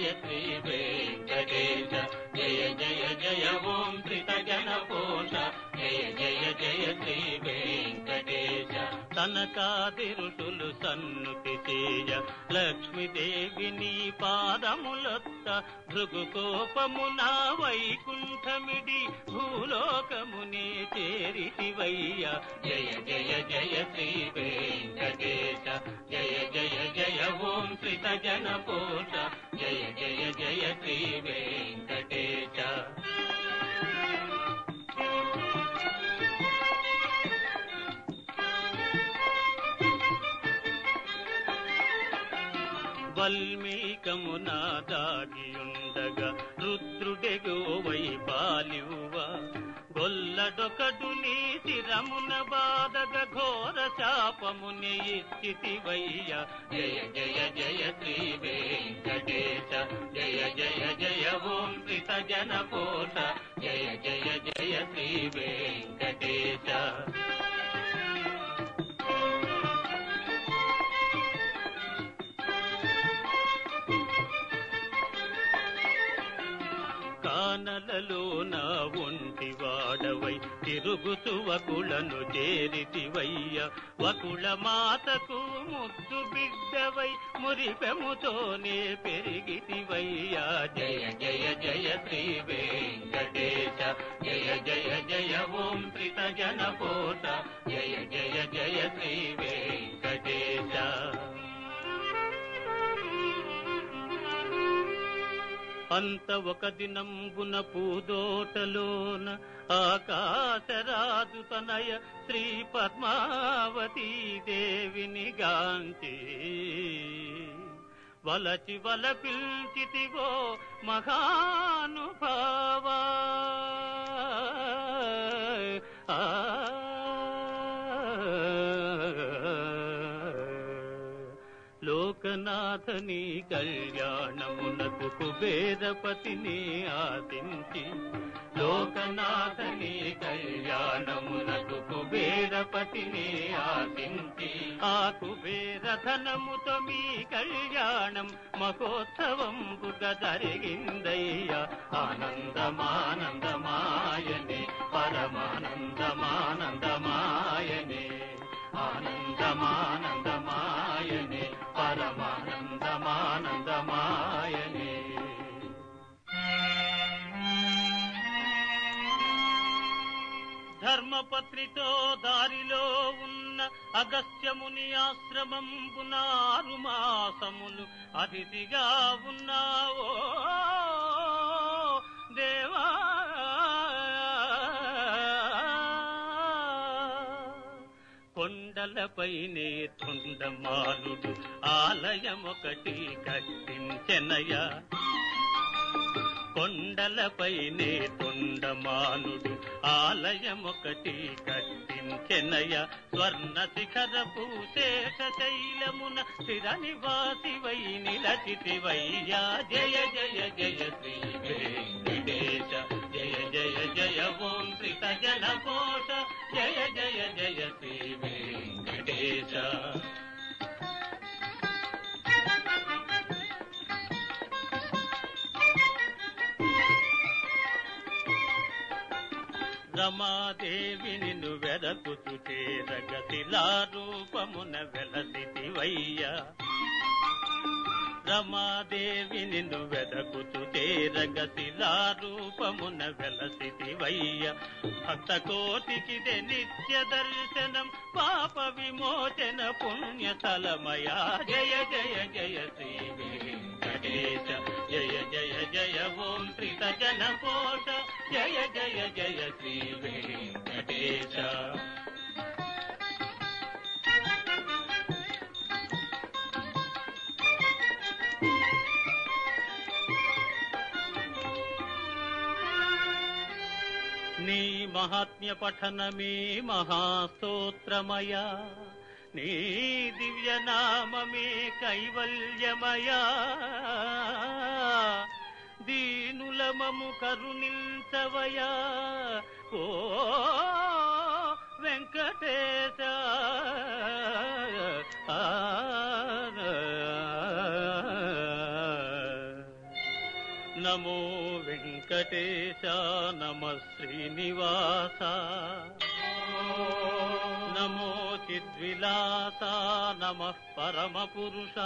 శ్రీ వెంకటేశ జయ జయ జయ ఓం శ్రీత జన పోష జయ జయ జయ శ్రీ వెంకటేశ తనకాదిరుషులు సన్నుతి చేయ లక్ష్మీదేవిని పాదములొత్త భృగుకోపమున వైకుంఠమిడి భూలోకమునే చేరితివయ్య జయ జయ జయ శ్రీ వెంకటేశ జయ జయ జయ ఓం శ్రీత జన పోష జయ జయ జయ శ్రీ వెంకటేశ వల్మీకమున దాగియుండగా రుద్రుడెగోవై పాలివ్వ గొల్లడొకడు నీ శిరమున బాధగ ఘోర శాపముని ఇచ్చితివయ్య జయ జయ జయ శ్రీ వెంకటేశ జయ జయ జయ ఓం శ్రీత జన పోష జయ జయ జయ శ్రీ వెంకటేశ కానలలో నా ఒంటి వాడవై తిరుగుతు వకులను చేరితివయ్య వకుల మాతకు ముద్దు బిడ్డవై మురిపెముతోనే పెరిగితివయ్యా జయ జయ జయ శ్రీ వెంకటేశ జయ జయ జయ ఓం త్రిత జన పోష జయ జయ జయ శ్రీ వెంకటేశ అంత ఒక దినంబున పూదోటలోన ఆకాశరాజు తనయ శ్రీ పద్మావతీ దేవిని గాంచి వలచి వల పిల్చితివో మహానుభావా ఆ లోకనాథని కళ్యాణమునకు కుబేరపతిని ఆశించి లోకనాథని కళ్యాణమునకు కుబేరపతిని ఆశించి ఆ కుబేర ధనముతో మీ కళ్యాణం మహోత్సవంబుగా జరిగిందయ్యా ఆనందమానందమాయనే పరమానందమానందమాయనే ఆనందమానందమాయనే పరమానందమానందమాయనే ధర్మపత్రితో దారిలో ఉన్న అగస్త్యముని ఆశ్రమంబున ఆరు మాసములు అతిథిగా ఉన్నావో దేవా కొండలపైనే తొండమాలుడు ఆలయమొకటి కట్టించెనయా కొండలపైనే తొండమానుడు ఆలయమొకటి కట్టించెనయ స్వర్ణ శిఖరపు శేష శైలమున స్థిర నివాసివై నిలచితివయ్యా జయ జయ జయ శ్రీ వెంకటేశ జయ జయ జయ ఓం శ్రీత జన కోశ జయ జయ జయ శ్రీ వెంకటేశ రమాదేవి నిన్ను వెదకుతు చేరగ శిలారూపమున వెలసితివయ్యా రమాదేవి నిన్ను వెదకుతు చేరగ శిలారూపమున వెలసితివయ్య భక్త కోటికిదే నిత్య దర్శనం పాప విమోచన పుణ్య తలమయా జయ జయ జయ శ్రీ వెంకటేశ జయ జయ జయ ఓం త్రిత జన కోశ జయ జయ జయ శ్రీ వెంకటేశ నీ మహాత్మ్య పఠనమే మహాస్తోత్రమయ నీ దివ్య నామమే కైవల్యమయా దీనులమము కరుణించవయా ఓ వెంకటేశ ఆ నమో వెంకటేశ నమ శ్రీనివాస నమో చిద్విలాస నమ పరమ పురుష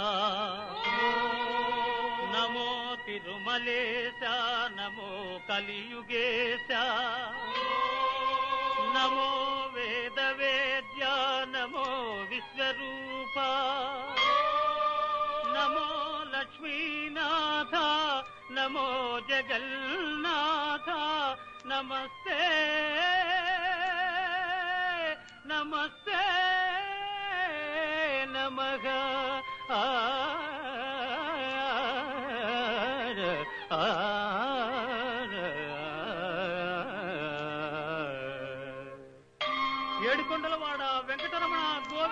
నమో తిరుమలేశ నమో కలియుగేశ నమో వేద వేద్య నమో విశ్వరూప నమో లక్ష్మీనాథ నమో జగన్నాథ నమస్తే నమస్తే నమః ఆ ఏడుకొండలవాడ వెంకటరమణ గోవింద